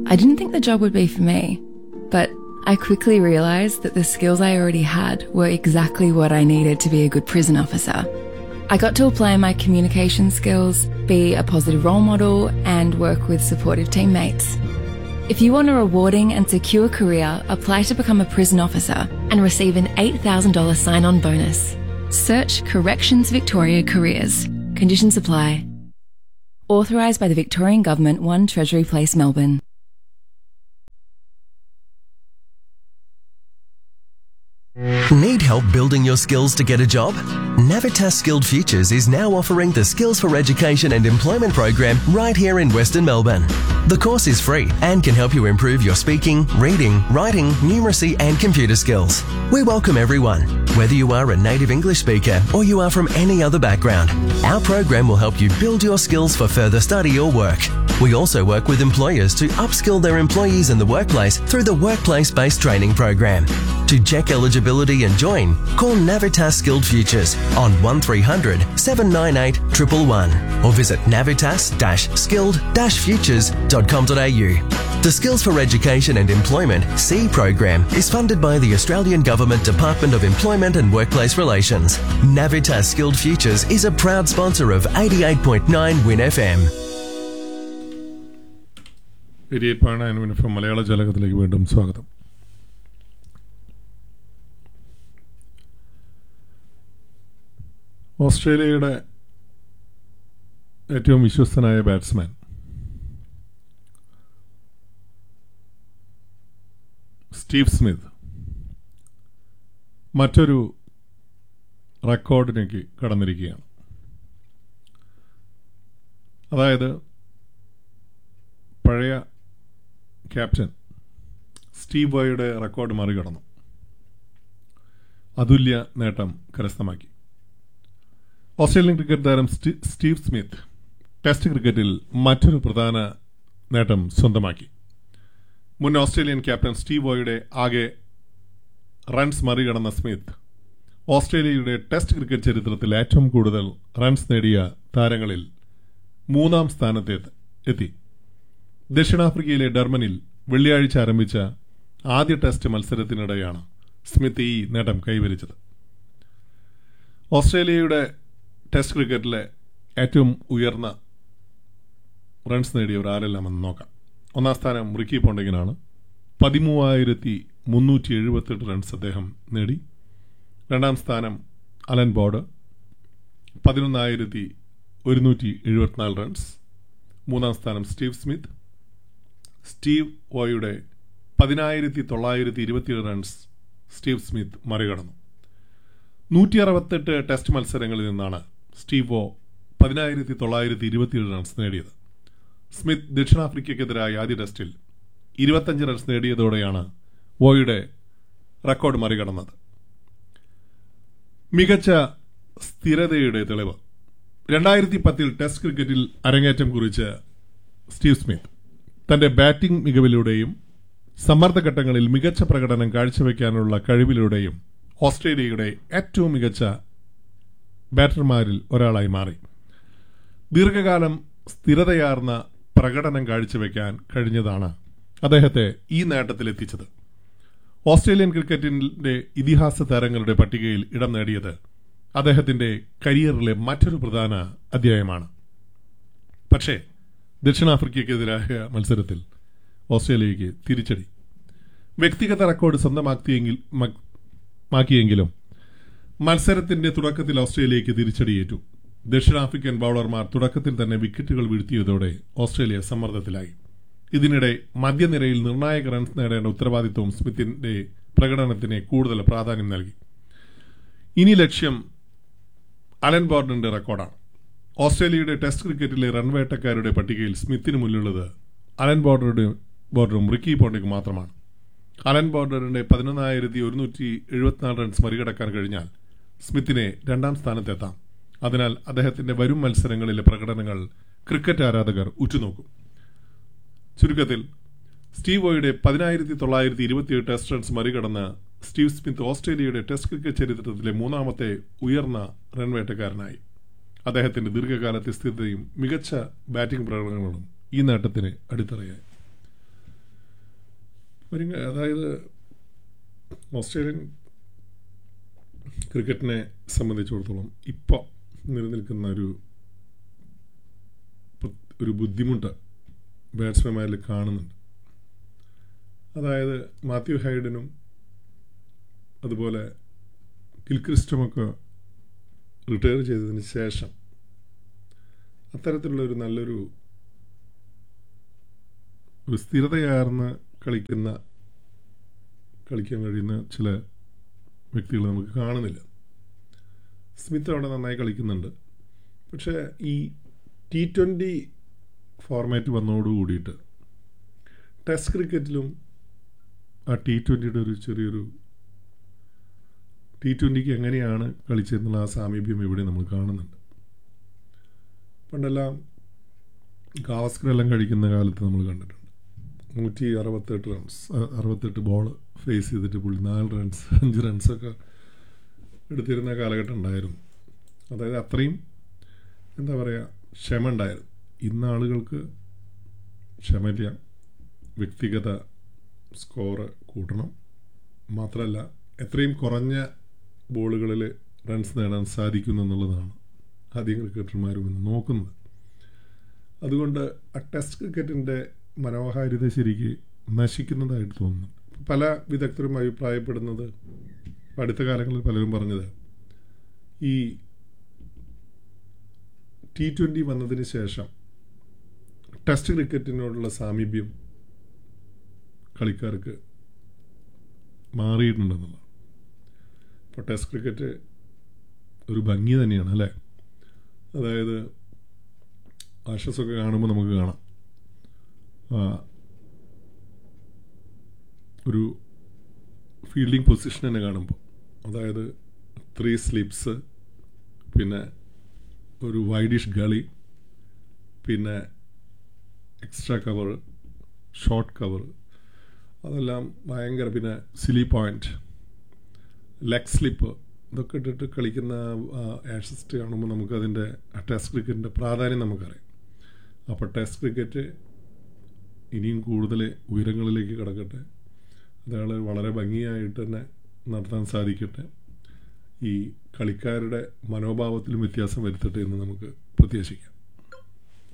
I didn't think the job would be for me, but I quickly realised that the skills I already had were exactly what I needed to be a good prison officer. I got to apply my communication skills, be a positive role model, and work with supportive teammates. If you want a rewarding and secure career, apply to become a prison officer and receive an $8,000 sign on bonus. Search Corrections Victoria Careers. Conditions apply. Authorised by the Victorian Government, 1 Treasury Place, Melbourne. Need help building your skills to get a job? Navitas Skilled Futures is now offering the Skills for Education and Employment program right here in Western Melbourne. The course is free and can help you improve your speaking, reading, writing, numeracy, and computer skills. We welcome everyone, whether you are a native English speaker or you are from any other background. Our program will help you build your skills for further study or work. We also work with employers to upskill their employees in the workplace through the Workplace Based Training Program. To check eligibility and join, call Navitas Skilled Futures on 1300 798 111 or visit navitas-skilled-futures.com.au. The Skills for Education and Employment C program is funded by the Australian Government Department of Employment and Workplace Relations. Navitas Skilled Futures is a proud sponsor of 88.9 Win FM. Eighty eight point nine മിനിഫം മലയാള ജാലകത്തിലേക്ക് വീണ്ടും സ്വാഗതം ഓസ്ട്രേലിയയുടെ ഏറ്റവും വിശ്വസ്തനായ batsman Steve Smith മറ്റൊരു റെക്കോർഡിലേക്ക് കടന്നിരിക്കുകയാണ് അതായത് പഴയ ക്യാപ്റ്റൻ സ്റ്റീവ് വോയുടെ റെക്കോർഡ് മറികടന്നു അതുല്യ നേട്ടം കരസ്ഥമാക്കി ഓസ്ട്രേലിയൻ ക്രിക്കറ്റ് താരം സ്റ്റീവ് സ്മിത്ത് ടെസ്റ്റ് ക്രിക്കറ്റിൽ മറ്റൊരു പ്രധാന നേട്ടം സ്വന്തമാക്കി മുൻ ഓസ്ട്രേലിയൻ ക്യാപ്റ്റൻ സ്റ്റീവ് വോയുടെ ആകെ റൺസ് മറികടന്ന സ്മിത്ത് ഓസ്ട്രേലിയയുടെ ടെസ്റ്റ് ക്രിക്കറ്റ് ചരിത്രത്തിൽ ഏറ്റവും കൂടുതൽ റൺസ് നേടിയ താരങ്ങളിൽ മൂന്നാം സ്ഥാനത്ത് എത്തി ദക്ഷിണാഫ്രിക്കയിലെ ഡർമനിൽ വെള്ളിയാഴ്ച ആരംഭിച്ച ആദ്യ ടെസ്റ്റ് മത്സരത്തിനിടെയാണ് സ്മിത്ത് ഈ നേട്ടം കൈവരിച്ചത് ഓസ്ട്രേലിയയുടെ ടെസ്റ്റ് ക്രിക്കറ്റിലെ ഏറ്റവും ഉയർന്ന റൺസ് നേടിയവർ ആരെല്ലാമെന്ന് നോക്കാം ഒന്നാം സ്ഥാനം റിക്കി പോണ്ടിങ്ങിനാണ് പതിമൂവായിരത്തി മുന്നൂറ്റി എഴുപത്തെട്ട് റൺസ് അദ്ദേഹം നേടി രണ്ടാം സ്ഥാനം അലൻ ബോർഡ് പതിനൊന്നായിരത്തി ഒരുന്നൂറ്റി എഴുപത്തിനാല് റൺസ് മൂന്നാം സ്ഥാനം സ്റ്റീവ് സ്മിത്ത് സ്റ്റീവ് ഓയുടെ പതിനായിരത്തി തൊള്ളായിരത്തി ഇരുപത്തിയേഴ് റൺസ് സ്റ്റീവ് സ്മിത്ത് മറികടന്നു നൂറ്റി അറുപത്തെട്ട് ടെസ്റ്റ് മത്സരങ്ങളിൽ നിന്നാണ് സ്റ്റീവ് ഓ പതിനായിരത്തി തൊള്ളായിരത്തി ഇരുപത്തിയേഴ് റൺസ് നേടിയത് സ്മിത്ത് ദക്ഷിണാഫ്രിക്കയ്ക്കെതിരായ ആദ്യ ടെസ്റ്റിൽ ഇരുപത്തഞ്ച് റൺസ് നേടിയതോടെയാണ് ഓയുടെ റെക്കോർഡ് മറികടന്നത് മികച്ച സ്ഥിരതയുടെ തെളിവ് രണ്ടായിരത്തി പത്തിൽ ടെസ്റ്റ് ക്രിക്കറ്റിൽ അരങ്ങേറ്റം കുറിച്ച സ്റ്റീവ് സ്മിത്ത് തന്റെ ബാറ്റിംഗ് മികവിലൂടെയും സമ്മർദ്ദഘട്ടങ്ങളിൽ മികച്ച പ്രകടനം കാഴ്ചവെക്കാനുള്ള കഴിവിലൂടെയും ഓസ്ട്രേലിയയുടെ ഏറ്റവും മികച്ച ബാറ്റർമാരിൽ ഒരാളായി മാറി ദീർഘകാലം സ്ഥിരതയാർന്ന പ്രകടനം കാഴ്ചവെക്കാൻ കഴിഞ്ഞതാണ് അദ്ദേഹത്തെ ഈ നേട്ടത്തിലെത്തിച്ചത് ഓസ്ട്രേലിയൻ ക്രിക്കറ്റിന്റെ ഇതിഹാസ താരങ്ങളുടെ പട്ടികയിൽ ഇടം നേടിയത് അദ്ദേഹത്തിന്റെ കരിയറിലെ മറ്റൊരു പ്രധാന അധ്യായമാണ് പക്ഷേ ദക്ഷിണാഫ്രിക്കയ്ക്കെതിരായ മത്സരത്തിൽ ഓസ്ട്രേലിയയ്ക്ക് തിരിച്ചടി വ്യക്തിഗത റെക്കോർഡ് സ്വന്തമാക്കിയെങ്കിൽ മാക്കിയെങ്കിലും മത്സരത്തിന്റെ തുടക്കത്തിൽ ഓസ്ട്രേലിയയ്ക്ക് തിരിച്ചടിയേറ്റു ദക്ഷിണാഫ്രിക്കൻ ബൌളർമാർ തുടക്കത്തിൽ തന്നെ വിക്കറ്റുകൾ വീഴ്ത്തിയതോടെ ഓസ്ട്രേലിയ സമ്മർദ്ദത്തിലായി ഇതിനിടെ മധ്യനിരയിൽ നിർണായക റൺസ് നേടേണ്ട ഉത്തരവാദിത്വവും സ്മിത്തിന്റെ പ്രകടനത്തിന് കൂടുതൽ പ്രാധാന്യം നൽകി ഇനി ലക്ഷ്യം അലൻ ബോർഡന്റെ റെക്കോർഡാണ് ഓസ്ട്രേലിയയുടെ ടെസ്റ്റ് ക്രിക്കറ്റിലെ റൺവേട്ടക്കാരുടെ പട്ടികയിൽ സ്മിത്തിന് മുന്നിലുള്ളത് അലൻ ബോർഡറുടെ ബോർഡറും റിക്കി പോണ്ടിക്കും മാത്രമാണ് അലൻ ബോർഡറിന്റെ പതിനൊന്നായിരത്തി ഒരുന്നൂറ്റി എഴുപത്തിനാല് റൺസ് മറികടക്കാൻ കഴിഞ്ഞാൽ സ്മിത്തിനെ രണ്ടാം സ്ഥാനത്തെത്താം അതിനാൽ അദ്ദേഹത്തിന്റെ വരും മത്സരങ്ങളിലെ പ്രകടനങ്ങൾ ക്രിക്കറ്റ് ആരാധകർ ഉറ്റുനോക്കും ചുരുക്കത്തിൽ സ്റ്റീവ് ഓയുടെ പതിനായിരത്തി തൊള്ളായിരത്തി ഇരുപത്തിയേഴ് ടെസ്റ്റ് റൺസ് മറികടന്ന് സ്റ്റീവ് സ്മിത്ത് ഓസ്ട്രേലിയയുടെ ടെസ്റ്റ് ക്രിക്കറ്റ് ചരിത്രത്തിലെ മൂന്നാമത്തെ ഉയർന്ന റൺവേട്ടക്കാരനായി അദ്ദേഹത്തിന്റെ ദീർഘകാലത്തെ സ്ഥിരതയും മികച്ച ബാറ്റിംഗ് പ്രകടനങ്ങളും ഈ നേട്ടത്തിന് അടിത്തറയായി ഒരു അതായത് ഓസ്ട്രേലിയൻ ക്രിക്കറ്റിനെ സംബന്ധിച്ചിടത്തോളം ഇപ്പോൾ നിലനിൽക്കുന്ന ഒരു ഒരു ബുദ്ധിമുട്ട് ബാറ്റ്സ്മാൻമാരിൽ കാണുന്നുണ്ട് അതായത് മാത്യു ഹൈഡനും അതുപോലെ കിൽക്രിസ്റ്റുമൊക്കെ റിട്ടയർ ചെയ്തതിന് ശേഷം അത്തരത്തിലുള്ള ഒരു നല്ലൊരു ഒരു സ്ഥിരതയാർന്ന് കളിക്കുന്ന കളിക്കാൻ കഴിയുന്ന ചില വ്യക്തികൾ നമുക്ക് കാണുന്നില്ല സ്മിത്ത് അവിടെ നന്നായി കളിക്കുന്നുണ്ട് പക്ഷേ ഈ ടി ട്വൻ്റി ഫോർമാറ്റ് വന്നതോട് കൂടിയിട്ട് ടെസ്റ്റ് ക്രിക്കറ്റിലും ആ ടി ട്വൻ്റിയുടെ ഒരു ചെറിയൊരു ടി ട്വൻ്റിക്ക് എങ്ങനെയാണ് കളിച്ചതെന്നുള്ള ആ സാമീപ്യം ഇവിടെ നമ്മൾ കാണുന്നുണ്ട് പണ്ടെല്ലാം ഗാവസ്കറെല്ലാം കഴിക്കുന്ന കാലത്ത് നമ്മൾ കണ്ടിട്ടുണ്ട് നൂറ്റി അറുപത്തെട്ട് റൺസ് അറുപത്തെട്ട് ബോൾ ഫേസ് ചെയ്തിട്ട് പുള്ളി നാല് റൺസ് അഞ്ച് റൺസൊക്കെ എടുത്തിരുന്ന കാലഘട്ടം ഉണ്ടായിരുന്നു അതായത് അത്രയും എന്താ പറയുക ക്ഷമ ഉണ്ടായിരുന്നു ഇന്ന് ആളുകൾക്ക് ക്ഷമയില്ല വ്യക്തിഗത സ്കോറ് കൂട്ടണം മാത്രമല്ല എത്രയും കുറഞ്ഞ ബോളുകളിൽ റൺസ് നേടാൻ സാധിക്കുന്നു എന്നുള്ളതാണ് അധികം ക്രിക്കറ്റർമാരും ഇന്ന് നോക്കുന്നത് അതുകൊണ്ട് ആ ടെസ്റ്റ് ക്രിക്കറ്റിൻ്റെ മനോഹാരിത ശരിക്ക് നശിക്കുന്നതായിട്ട് തോന്നുന്നു പല വിദഗ്ധരും അഭിപ്രായപ്പെടുന്നത് അടുത്ത കാലങ്ങളിൽ പലരും പറഞ്ഞത് ഈ ടി ട്വൻ്റി വന്നതിന് ശേഷം ടെസ്റ്റ് ക്രിക്കറ്റിനോടുള്ള സാമീപ്യം കളിക്കാർക്ക് മാറിയിട്ടുണ്ടെന്നുള്ളതാണ് ഇപ്പോൾ ടെസ്റ്റ് ക്രിക്കറ്റ് ഒരു ഭംഗി തന്നെയാണ് അല്ലേ അതായത് ആഷസൊക്കെ കാണുമ്പോൾ നമുക്ക് കാണാം ഒരു ഫീൽഡിംഗ് പൊസിഷൻ തന്നെ കാണുമ്പോൾ അതായത് ത്രീ സ്ലിപ്സ് പിന്നെ ഒരു വൈഡിഷ് ഗളി പിന്നെ എക്സ്ട്രാ കവർ ഷോർട്ട് കവർ അതെല്ലാം ഭയങ്കര പിന്നെ സിലി പോയിന്റ് ലെഗ് സ്ലിപ്പ് ഇതൊക്കെ ഇട്ടിട്ട് കളിക്കുന്ന ആഷസ്റ്റ് കാണുമ്പോൾ നമുക്കതിൻ്റെ ടെസ്റ്റ് ക്രിക്കറ്റിൻ്റെ പ്രാധാന്യം നമുക്കറിയാം അപ്പോൾ ടെസ്റ്റ് ക്രിക്കറ്റ് ഇനിയും കൂടുതൽ ഉയരങ്ങളിലേക്ക് കിടക്കട്ടെ അയാൾ വളരെ ഭംഗിയായിട്ട് തന്നെ നടത്താൻ സാധിക്കട്ടെ ഈ കളിക്കാരുടെ മനോഭാവത്തിലും വ്യത്യാസം വരുത്തട്ടെ എന്ന് നമുക്ക് പ്രത്യാശിക്കാം